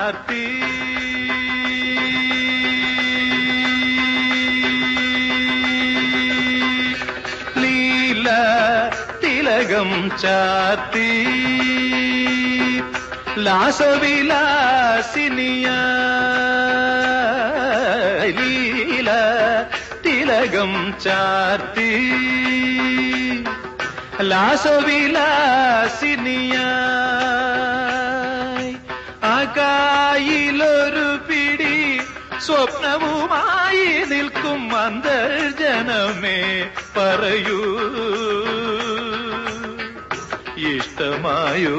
ചാർത്തി ലീല തിലകം ചാർത്തി ലാസവിലാസിനിയ ലീല തിലകം ചാർത്തി ലാസവിലാസിനിയായി അകായിലൊരു പിടി സ്വപ്നവുമായി നിൽക്കും അന്തർജനമേ പറയൂ ഇഷ്ടമായോ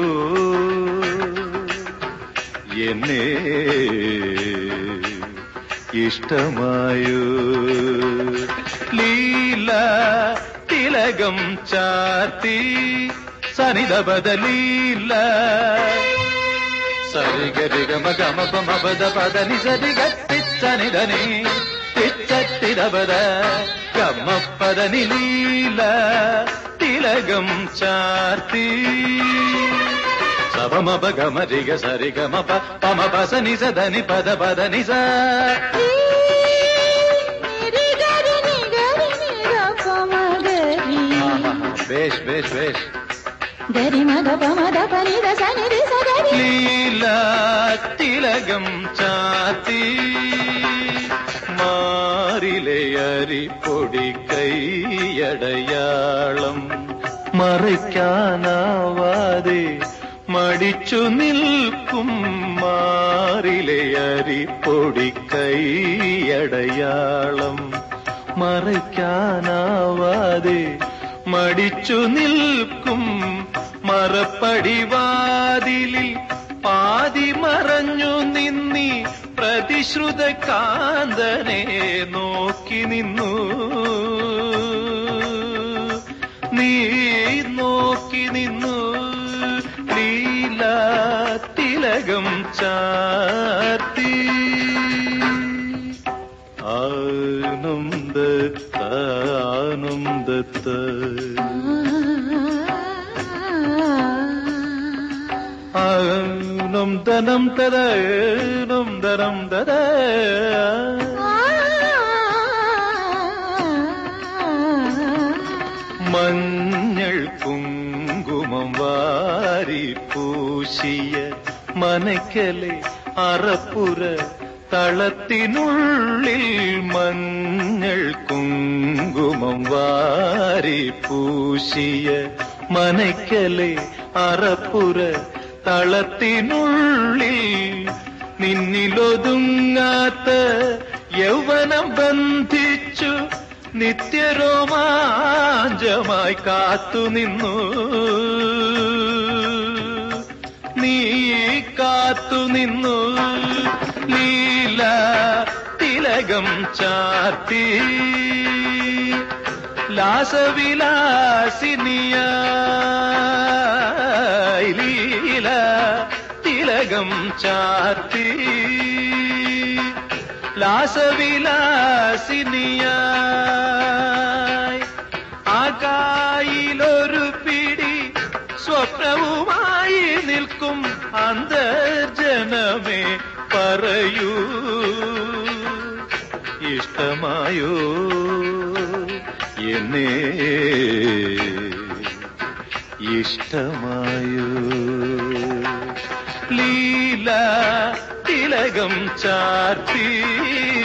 എന്നെ ഇഷ്ടമായോ ലീല തിലകം ചാർത്തി സനിത ബദലീല സരിഗരിഗ മഗ മപ മപദ പദ നിസരിഗ തിച്ചനിധനി തിച്ചത്തിരപദ ഗമ്മപ്പദ നിലീല തിലകം ചാർത്തി സവമപ ഗമരിഗ സരിഗ മപ പമ പസ നിസ ധനി പദ പദ നിസ ബേഷ് ബേഷ് ബേഷ് ഗരി മദ പമദ പനിദ സനിധി സഗരി ലീല തിലകം ചാത്തി മാറിലെ അരിപ്പൊടി കൈയടയാളം മറയ്ക്കാനാവാതെ മടിച്ചു നിൽക്കും മാറിലെ അരിപ്പൊടി കൈയടയാളം മറയ്ക്കാനാവാതെ മടിച്ചു നിൽക്കും മറപ്പടിവാതിലിൽ പാതി മറഞ്ഞു നിന്നി പ്രതിശ്രുത കാന്തനെ നോക്കി നിന്നു നീ നോക്കി നിന്നു ലീല തിലകം ചാത്തി ആനന്ദത്ത ആനന്ദത്ത ആനം ധനം തരം ധരം തര മഞ്ഞൾ കുങ്കുമം വാരി പൂശിയ മനക്കലെ അറപ്പുര തളത്തിനുള്ളിൽ മഞ്ഞൾ കുങ്കുമം വാരി പൂശിയ മനക്കലെ അറപ്പുര തളത്തിനുള്ളിൽ നിന്നിലൊതുങ്ങാത്ത യൗവനം ബന്ധിച്ചു നിത്യരോമാഞ്ചമായി കാത്തുനിന്നു നീ കാത്തുനിന്നു ലീല തിലകം ചാർത്തി ലാസവിലാസിനിയായി ലീല തിലകം ചാർത്തി ലാസവിലാസിനിയായി ആകായിലൊരു പിടി സ്വപ്നവുമായി നിൽക്കും അന്തർജനമേ പറയൂ ഇഷ്ടമായോ എന്നെ ഇഷ്ടമായോ ലീല തിലകം ചാർത്തി